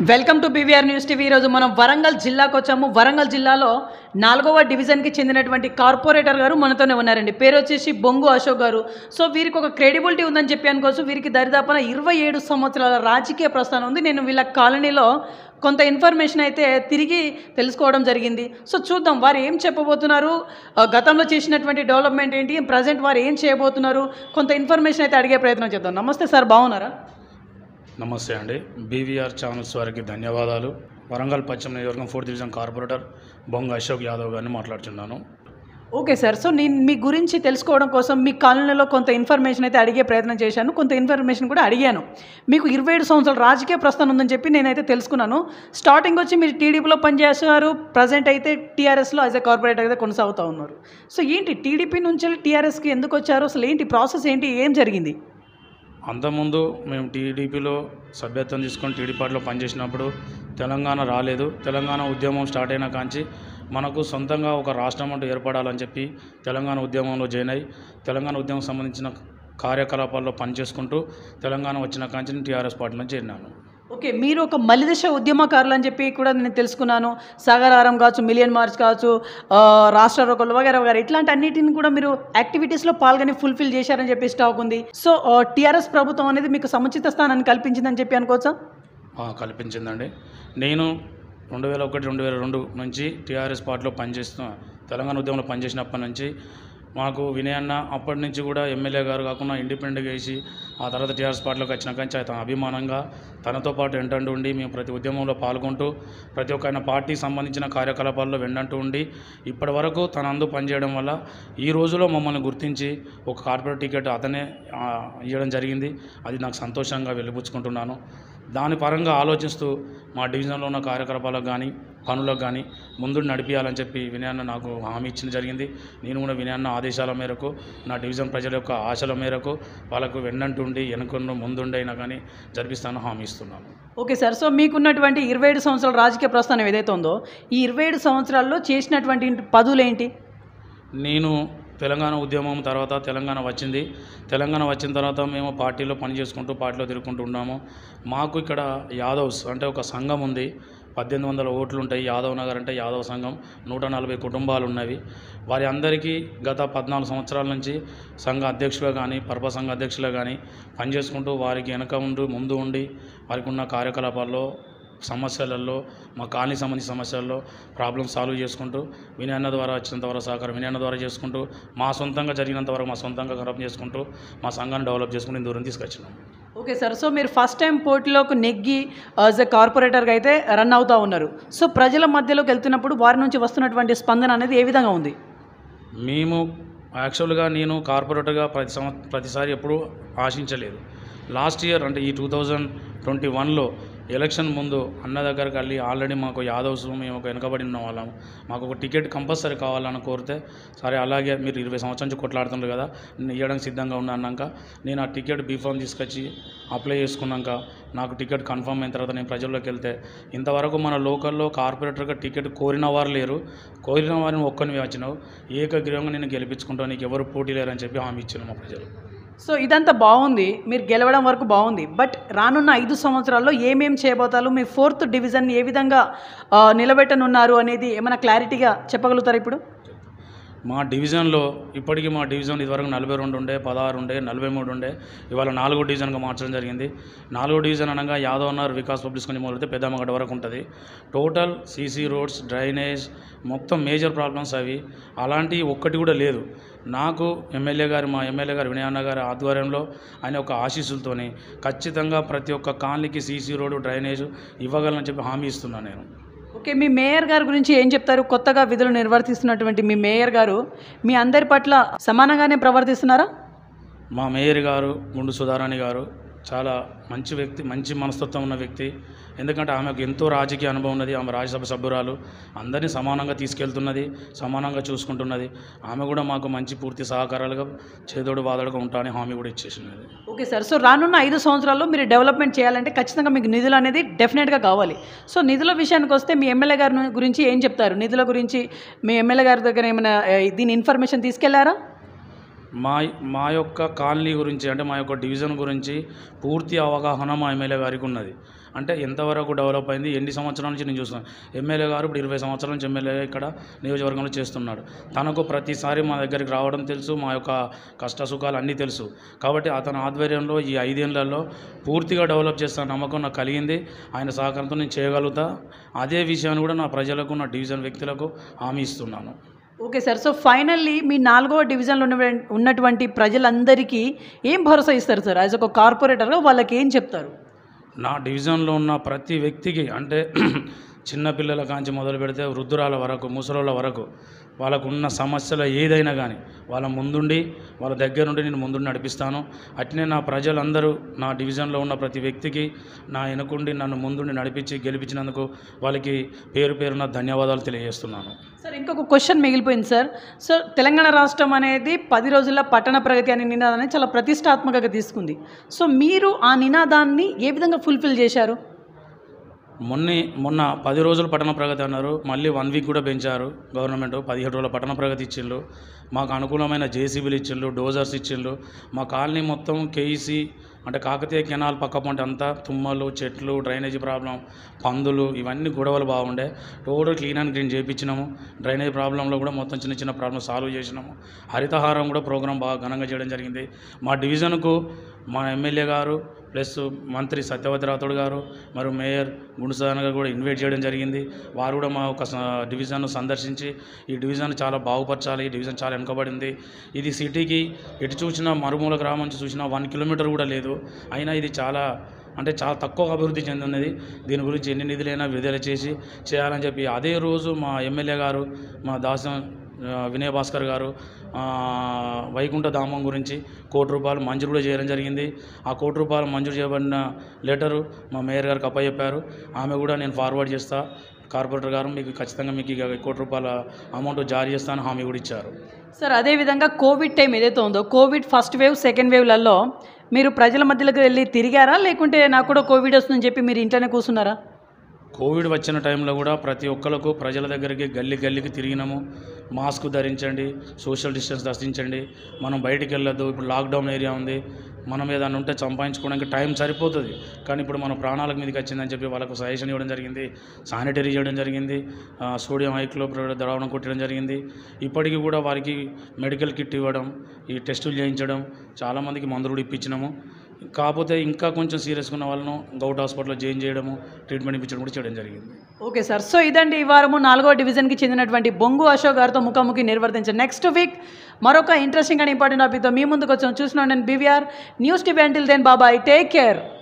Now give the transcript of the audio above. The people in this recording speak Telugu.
welcome to B V R news TV ఈరోజు మనం వరంగల్ జిల్లాకు వచ్చాము వరంగల్ జిల్లాలో నాలుగవ డివిజన్కి చెందినటువంటి కార్పొరేటర్ గారు మనతోనే ఉన్నారండి పేరు వచ్చేసి బొంగు అశోక్ గారు సో వీరికి ఒక క్రెడిబిలిటీ ఉందని చెప్పి అనుకోవచ్చు వీరికి దరిదాపున ఇరవై ఏడు సంవత్సరాల రాజకీయ ప్రస్థానం ఉంది నేను వీళ్ళ కాలనీలో కొంత ఇన్ఫర్మేషన్ అయితే తిరిగి తెలుసుకోవడం జరిగింది సో చూద్దాం వారు ఏం చెప్పబోతున్నారు ఆ, గతంలో చేసినటువంటి డెవలప్మెంట్ ఏంటి ప్రజెంట్ వారు ఏం చేయబోతున్నారు కొంత ఇన్ఫర్మేషన్ అయితే అడిగే ప్రయత్నం చేద్దాం నమస్తే సార్ బాగున్నారా నమస్తే అండి బీవీఆర్ ఛానల్స్ వారికి ధన్యవాదాలు వరంగల్ పశ్చిమ నియోజకవర్గం ఫోర్త్ డివిజన్ కార్పొరేటర్ బొంగ అశోక్ యాదవ్ గారిని మాట్లాడుతున్నాను ఓకే సార్ సో నేను మీ గురించి తెలుసుకోవడం కోసం మీ కాలనీలో కొంత ఇన్ఫర్మేషన్ అయితే అడిగే ప్రయత్నం చేశాను కొంత ఇన్ఫర్మేషన్ కూడా అడిగాను మీకు ఇరవై ఏడు సంవత్సరాల రాజకీయ ప్రస్థానం ఉందని చెప్పి నేనైతే తెలుసుకున్నాను స్టార్టింగ్ వచ్చి మీరు టీడీపీలో పనిచేస్తున్నారు ప్రజెంట్ అయితే టీఆర్ఎస్లో యాజ్ ఎ కార్పొరేటర్ అయితే కొనసాగుతూ ఉన్నారు సో ఏంటి టీడీపీ నుంచి టీఆర్ఎస్కి ఎందుకు వచ్చారు అసలు ఏంటి ప్రాసెస్ ఏంటి ఏం జరిగింది అంతకుముందు మేము టీడీపీలో సభ్యత్వం తీసుకొని టీడీపీ పార్టీలో పనిచేసినప్పుడు తెలంగాణ రాలేదు తెలంగాణ ఉద్యమం స్టార్ట్ అయిన కాంచి మనకు సొంతంగా ఒక రాష్ట్రం అంటూ ఏర్పడాలని చెప్పి తెలంగాణ ఉద్యమంలో జాయిన్ అయ్యి తెలంగాణ ఉద్యమం సంబంధించిన కార్యకలాపాల్లో పనిచేసుకుంటూ తెలంగాణ వచ్చిన కాంచి నేను టీఆర్ఎస్ పార్టీలో చేరినాను ఓకే మీరు ఒక మలిదశ ఉద్యమకారులు అని చెప్పి కూడా నేను తెలుసుకున్నాను సాగరారం కావచ్చు మిలియన్ మార్చ్ కావచ్చు ఆ, రాష్ట్ర రోకలు వగేరా వగేరా ఇట్లాంటి అన్నిటిని కూడా మీరు యాక్టివిటీస్లో పాల్గొని ఫుల్ఫిల్ చేశారని చెప్పి స్టాక్ ఉంది సో టీఆర్ఎస్ ప్రభుత్వం అనేది మీకు సముచిత స్థానాన్ని కల్పించిందని చెప్పి అనుకోవచ్చా ఆ, కల్పించిందండి నేను రెండు వేల ఒకటి రెండు వేల రెండు నుంచి టీఆర్ఎస్ పార్టీలో పనిచేస్తున్న తెలంగాణ ఉద్యమంలో పనిచేసినప్పటి నుంచి మాకు వినయ్ అన్న అప్పటి నుంచి కూడా ఎమ్మెల్యే గారు కాకుండా ఇండిపెండెంట్గా వేసి ఆ తర్వాత టీఆర్ఎస్ పార్టీలోకి వచ్చిన కానీ తన అభిమానంగా తనతో పాటు వెంటంటూ ఉండి మేము ప్రతి ఉద్యమంలో పాల్గొంటూ ప్రతి ఒక్క ఆయన పార్టీకి సంబంధించిన కార్యకలాపాల్లో వెంటంటూ ఉండి ఇప్పటి వరకు తన అందు పనిచేయడం వల్ల ఈ రోజులో మమ్మల్ని గుర్తించి ఒక కార్పొరేట్ టికెట్ అతనే ఆ, ఇవ్వడం జరిగింది అది నాకు సంతోషంగా వెలిపుచ్చుకుంటున్నాను దాని పరంగా ఆలోచిస్తూ మా డివిజన్లో ఉన్న కార్యకలాపాలకు కానీ పనులకు కానీ ముందు నడిపించాలని చెప్పి వినయన్న నాకు హామీ ఇచ్చిన జరిగింది నేను కూడా వినయన్న ఆదేశాల మేరకు నా డివిజన్ ప్రజల యొక్క ఆశల మేరకు వాళ్ళకు వెన్నంటుండి వెనుకొండు ముందుండైనా కానీ జరిపిస్తాను హామీ ఇస్తున్నాను ఓకే సార్ సో మీకున్నటువంటి ఇరవై ఏడు సంవత్సరాల రాజకీయ ప్రస్థానం ఏదైతే ఉందో ఈ ఇరవై ఏడు సంవత్సరాల్లో చేసినటువంటి పదవులు ఏంటి నేను తెలంగాణ ఉద్యమం తర్వాత తెలంగాణ వచ్చింది తెలంగాణ వచ్చిన తర్వాత మేము పార్టీలో పని చేసుకుంటూ పార్టీలో తిరుగుకుంటూ ఉన్నాము మాకు ఇక్కడ యాదవ్స్ అంటే ఒక సంఘం ఉంది పద్దెనిమిది వందల ఓట్లు ఉంటాయి యాదవ్ నగర్ అంటే యాదవ్ సంఘం నూట నలభై కుటుంబాలు ఉన్నవి వారి అందరికీ గత పద్నాలుగు సంవత్సరాల నుంచి సంఘ అధ్యక్షులుగా కానీ పర్ప సంఘ అధ్యక్షులుగా కానీ పనిచేసుకుంటూ వారికి వెనక ఉండి ముందు ఉండి వారికి ఉన్న కార్యకలాపాల్లో సమస్యలలో మా కాలనీ సంబంధించిన సమస్యల్లో ప్రాబ్లమ్స్ సాల్వ్ చేసుకుంటూ వినయన్న ద్వారా వచ్చినంత వరకు సహకారం వినయన్న ద్వారా చేసుకుంటూ మా సొంతంగా జరిగినంత వరకు మా సొంతంగా కరప్ట్ చేసుకుంటూ మా సంఘాన్ని డెవలప్ చేసుకుంటూ ఇంత దూరం తీసుకొచ్చినాం ఓకే సార్ సో మీరు ఫస్ట్ టైం పోటీలోకి నెగ్గి యాజ్ ఎ కార్పొరేటర్గా అయితే రన్ అవుతూ ఉన్నారు సో ప్రజల మధ్యలోకి వెళ్తున్నప్పుడు వారి నుంచి వస్తున్నటువంటి స్పందన అనేది ఏ విధంగా ఉంది మేము యాక్చువల్గా నేను కార్పొరేటర్గా ప్రతి సంవ ప్రతిసారి ఎప్పుడూ ఆశించలేదు లాస్ట్ ఇయర్ అంటే ఈ టూ థౌజండ్ ట్వంటీ వన్లో ఎలక్షన్ ముందు అన్న దగ్గరికి వెళ్ళి ఆల్రెడీ మాకు యాదవ్స్ మేము ఒక వెనుకబడి ఉన్న వాళ్ళం మాకు ఒక టికెట్ కంపల్సరీ కావాలని కోరితే సరే అలాగే మీరు ఇరవై సంవత్సరాల నుంచి కొట్లాడుతున్నారు కదా నేను ఇవ్వడానికి సిద్ధంగా ఉన్నా అన్నాక నేను ఆ టికెట్ బీఫామ్ తీసుకొచ్చి అప్లై చేసుకున్నాక నాకు టికెట్ కన్ఫర్మ్ అయిన తర్వాత నేను ప్రజల్లోకి వెళ్తే ఇంతవరకు మన లోకల్లో కార్పొరేటర్గా టికెట్ కోరిన వారు లేరు కోరిన వారిని ఒక్కరిని వచ్చినావు ఏకగ్రీవంగా నేను గెలిపించుకుంటాను నీకు ఎవరు పోటీ లేరని చెప్పి హామీ ఇచ్చిన మా ప్రజలు సో ఇదంతా బాగుంది మీరు గెలవడం వరకు బాగుంది బట్ రానున్న ఐదు సంవత్సరాల్లో ఏమేం చేయబోతారు మీ ఫోర్త్ డివిజన్ ఏ విధంగా ఆ, నిలబెట్టనున్నారు అనేది ఏమైనా క్లారిటీగా చెప్పగలుగుతారా ఇప్పుడు మా డివిజన్లో ఇప్పటికీ మా డివిజన్ ఇదివరకు నలభై రెండు ఉండే పదహారు ఉండే నలభై మూడు ఉండే ఇవాళ నాలుగో డివిజన్గా మార్చడం జరిగింది నాలుగో డివిజన్ అనగా యాదవ్ నగర్ వికాస్ పబ్లిక్ స్కూల్ మొదలైతే పెద్దమ్మగడ్డ వరకు ఉంటుంది టోటల్ సీసీ రోడ్స్ డ్రైనేజ్ మొత్తం మేజర్ ప్రాబ్లమ్స్ అవి అలాంటి ఒక్కటి కూడా లేదు నాకు ఎమ్మెల్యే గారు మా ఎమ్మెల్యే గారు వినయన్న గారి ఆధ్వర్యంలో ఆయన ఒక ఆశీస్సులతోని ఖచ్చితంగా ప్రతి ఒక్క కాలనీకి సీసీ రోడ్డు డ్రైనేజ్ ఇవ్వగలనని చెప్పి హామీ ఇస్తున్నాను నేను ఓకే మీ మేయర్ గారి గురించి ఏం చెప్తారు కొత్తగా విధులు నిర్వర్తిస్తున్నటువంటి మీ మేయర్ గారు మీ అందరి పట్ల సమానంగానే ప్రవర్తిస్తున్నారా మా మేయర్ గారు గుండు సుధారాణి గారు చాలా మంచి వ్యక్తి మంచి మనస్తత్వం ఉన్న వ్యక్తి ఎందుకంటే ఆమెకు ఎంతో రాజకీయ అనుభవం ఉన్నది ఆమె రాజ్యసభ సభ్యురాలు అందరినీ సమానంగా తీసుకెళ్తున్నది సమానంగా చూసుకుంటున్నది ఆమె కూడా మాకు మంచి పూర్తి సహకారాలుగా చేదోడు వాదడుగా ఉంటానని హామీ కూడా ఇచ్చేసినది ఓకే సార్ సో రానున్న ఐదు సంవత్సరాల్లో మీరు డెవలప్మెంట్ చేయాలంటే ఖచ్చితంగా మీకు నిధులు అనేది డెఫినెట్గా కావాలి సో నిధుల విషయానికి వస్తే మీ ఎమ్మెల్యే గారి ను- గురించి ఏం చెప్తారు నిధుల గురించి మీ ఎమ్మెల్యే గారి దగ్గర ఏమైనా ఏ, దీని ఇన్ఫర్మేషన్ తీసుకెళ్లారా మా మా యొక్క కాలనీ గురించి అంటే మా యొక్క డివిజన్ గురించి పూర్తి అవగాహన మా ఎమ్మెల్యే గారికి ఉన్నది అంటే ఎంతవరకు డెవలప్ అయింది ఎన్ని సంవత్సరాల నుంచి నేను చూస్తున్నాను ఎమ్మెల్యే గారు ఇప్పుడు ఇరవై సంవత్సరాల నుంచి ఎమ్మెల్యే ఇక్కడ నియోజకవర్గంలో చేస్తున్నాడు తనకు ప్రతిసారి మా దగ్గరికి రావడం తెలుసు మా యొక్క కష్ట సుఖాలు అన్నీ తెలుసు కాబట్టి అతని ఆధ్వర్యంలో ఈ ఐదేళ్లలో పూర్తిగా డెవలప్ చేస్తున్న నమ్మకం నాకు కలిగింది ఆయన సహకారంతో నేను చేయగలుగుతా అదే విషయాన్ని కూడా నా ప్రజలకు నా డివిజన్ వ్యక్తులకు హామీ ఇస్తున్నాను ఓకే సార్ సో ఫైనల్లీ మీ నాలుగవ డివిజన్లో ఉన్న ఉన్నటువంటి ప్రజలందరికీ ఏం భరోసా ఇస్తారు సార్ యాజ్ ఒక కార్పొరేటర్గా వాళ్ళకి ఏం చెప్తారు నా డివిజన్లో ఉన్న ప్రతి వ్యక్తికి అంటే చిన్నపిల్లల కాంచి మొదలు పెడితే వృద్ధురాల వరకు ముసలోళ్ళ వరకు వాళ్ళకు ఉన్న సమస్యలు ఏదైనా కానీ వాళ్ళ ముందుండి వాళ్ళ దగ్గర నుండి నేను ముందుండి నడిపిస్తాను అట్నే నా ప్రజలందరూ నా డివిజన్లో ఉన్న ప్రతి వ్యక్తికి నా వెనుకుండి నన్ను ముందుండి నడిపించి గెలిపించినందుకు వాళ్ళకి పేరు పేరున ధన్యవాదాలు తెలియజేస్తున్నాను సార్ ఇంకొక క్వశ్చన్ మిగిలిపోయింది సార్ సో తెలంగాణ రాష్ట్రం అనేది పది రోజుల పట్టణ ప్రగతి అనే నినాదాన్ని చాలా ప్రతిష్టాత్మకంగా తీసుకుంది సో మీరు ఆ నినాదాన్ని ఏ విధంగా ఫుల్ఫిల్ చేశారు మొన్న మొన్న పది రోజులు పట్టణ ప్రగతి అన్నారు మళ్ళీ వన్ వీక్ కూడా పెంచారు గవర్నమెంట్ పదిహేడు రోజుల పట్టణ ప్రగతి ఇచ్చిండ్రు మాకు అనుకూలమైన జేసీబీలు ఇచ్చిండ్రు డోజర్స్ ఇచ్చిండ్రు మా కాలనీ మొత్తం కేఈసీ అంటే కాకతీయ కెనాల్ పక్క పంట అంతా తుమ్మలు చెట్లు డ్రైనేజీ ప్రాబ్లం పందులు ఇవన్నీ గొడవలు బాగుండే టోటల్ క్లీన్ అండ్ గ్రీన్ చేయించినాము డ్రైనేజ్ ప్రాబ్లంలో కూడా మొత్తం చిన్న చిన్న ప్రాబ్లం సాల్వ్ చేసినాము హరితహారం కూడా ప్రోగ్రాం బాగా ఘనంగా చేయడం జరిగింది మా డివిజన్కు మా ఎమ్మెల్యే గారు ప్లస్ మంత్రి సత్యవతి రాథోడ్ గారు మరియు మేయర్ గుండుసాదన్ గారు కూడా ఇన్వైట్ చేయడం జరిగింది వారు కూడా మా ఒక డివిజన్ను సందర్శించి ఈ డివిజన్ చాలా బాగుపరచాలి ఈ డివిజన్ చాలా వెనుకబడింది ఇది సిటీకి ఎటు చూసినా మరుమూల గ్రామం నుంచి చూసినా వన్ కిలోమీటర్ కూడా లేదు అయినా ఇది చాలా అంటే చాలా తక్కువ అభివృద్ధి చెందినది దీని గురించి ఎన్ని నిధులైనా విడుదల చేసి చేయాలని చెప్పి అదే రోజు మా ఎమ్మెల్యే గారు మా దాసం ఆ, వినయ్ భాస్కర్ గారు ఆ, వైకుంఠ ధామం గురించి కోటి రూపాయలు మంజూరు కూడా చేయడం జరిగింది ఆ కోటి రూపాయలు మంజూరు చేయబడిన లెటరు మా మేయర్ గారికి అప్పచెప్పారు ఆమె కూడా నేను ఫార్వర్డ్ చేస్తా కార్పొరేటర్ గారు మీకు ఖచ్చితంగా మీకు ఇక కోటి రూపాయల అమౌంట్ జారీ చేస్తాను హామీ కూడా ఇచ్చారు సార్ అదేవిధంగా కోవిడ్ టైం ఏదైతే ఉందో కోవిడ్ ఫస్ట్ వేవ్ సెకండ్ వేవ్లలో మీరు ప్రజల మధ్యలోకి వెళ్ళి తిరిగారా లేకుంటే నాకు కూడా కోవిడ్ వస్తుందని చెప్పి మీరు ఇంట్లోనే కూర్చున్నారా కోవిడ్ వచ్చిన టైంలో కూడా ప్రతి ఒక్కరికి ప్రజల దగ్గరికి గల్లీ గల్లీకి తిరిగినాము మాస్క్ ధరించండి సోషల్ డిస్టెన్స్ దర్శించండి మనం బయటికి వెళ్ళొద్దు ఇప్పుడు లాక్డౌన్ ఏరియా ఉంది మనం ఏదైనా ఉంటే సంపాదించుకోవడానికి టైం సరిపోతుంది కానీ ఇప్పుడు మన ప్రాణాల మీదకి వచ్చిందని చెప్పి వాళ్ళకు సజెషన్ ఇవ్వడం జరిగింది శానిటరీ చేయడం జరిగింది ఆ, సోడియం హైక్లో ద్రావణం కొట్టడం జరిగింది ఇప్పటికీ కూడా వారికి మెడికల్ కిట్ ఇవ్వడం ఈ టెస్టులు చేయించడం చాలామందికి మందులు కూడా ఇప్పించినాము కాకపోతే ఇంకా కొంచెం సీరియస్గా ఉన్న వాళ్ళను గౌట్ హాస్పిటల్లో జాయిన్ చేయడము ట్రీట్మెంట్ ఇప్పించడం కూడా చేయడం జరిగింది ఓకే సార్ సో ఇదండి ఈ వారము నాలుగో డివిజన్కి చెందినటువంటి బొంగు అశోక్ గారితో ముఖాముఖి నిర్వర్తించారు నెక్స్ట్ వీక్ మరొక ఇంట్రెస్టింగ్ అండ్ ఇంపార్టెంట్ టాపిక్తో మీ ముందుకు వచ్చాం చూసిన నేను B V R news TV until then బాబాయ్ టేక్ కేర్